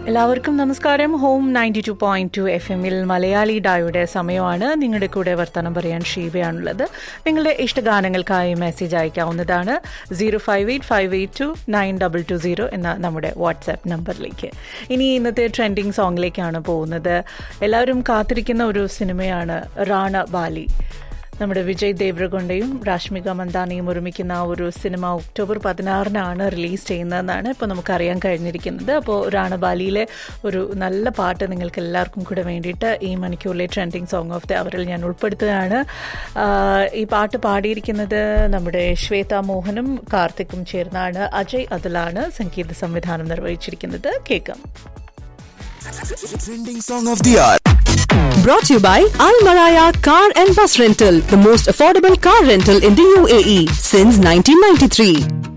എല്ലാവർക്കും നമസ്കാരം home ninety two point two F എമ്മിൽ മലയാളി ഡായുടെ സമയമാണ് നിങ്ങളുടെ കൂടെ വർത്തമാനം പറയാൻ ഷീബയാണുള്ളത് നിങ്ങളുടെ ഇഷ്ടഗാനങ്ങൾക്കായി മെസ്സേജ് അയക്കാവുന്നതാണ് zero five eight five eight two nine double two zero എന്ന നമ്മുടെ വാട്സാപ്പ് നമ്പറിലേക്ക് ഇനി ഇന്നത്തെ ട്രെൻഡിങ് സോങ്ങിലേക്കാണ് പോകുന്നത് എല്ലാവരും കാത്തിരിക്കുന്ന ഒരു സിനിമയാണ് റാണ ബാലി നമ്മുടെ വിജയ് ദേവ്രകൊണ്ടയും രാഷ്മിക മന്ദാനയും ഒരുമിക്കുന്ന ആ ഒരു സിനിമ ഒക്ടോബർ പതിനാറിനാണ് റിലീസ് ചെയ്യുന്നതെന്നാണ് ഇപ്പോൾ നമുക്കറിയാൻ കഴിഞ്ഞിരിക്കുന്നത് അപ്പോൾ റാണബാലിയിലെ ഒരു നല്ല പാട്ട് നിങ്ങൾക്ക് എല്ലാവർക്കും കൂടെ വേണ്ടിയിട്ട് ഈ മണിക്കൂറിലെ ട്രെൻഡിങ് സോങ് ഓഫ് ദി അവറിൽ ഞാൻ ഉൾപ്പെടുത്തുകയാണ് ആഹ് ഈ പാട്ട് പാടിയിരിക്കുന്നത് നമ്മുടെ ശ്വേത മോഹനും കാർത്തിക്കും ചേർന്നാണ് അജയ് അതുലാണ് സംഗീത സംവിധാനം നിർവഹിച്ചിരിക്കുന്നത് കേൾക്കാം Trending song of the hour. Brought to you by Al Maraya Car and Bus Rental, the most affordable car rental in the UAE since 1993.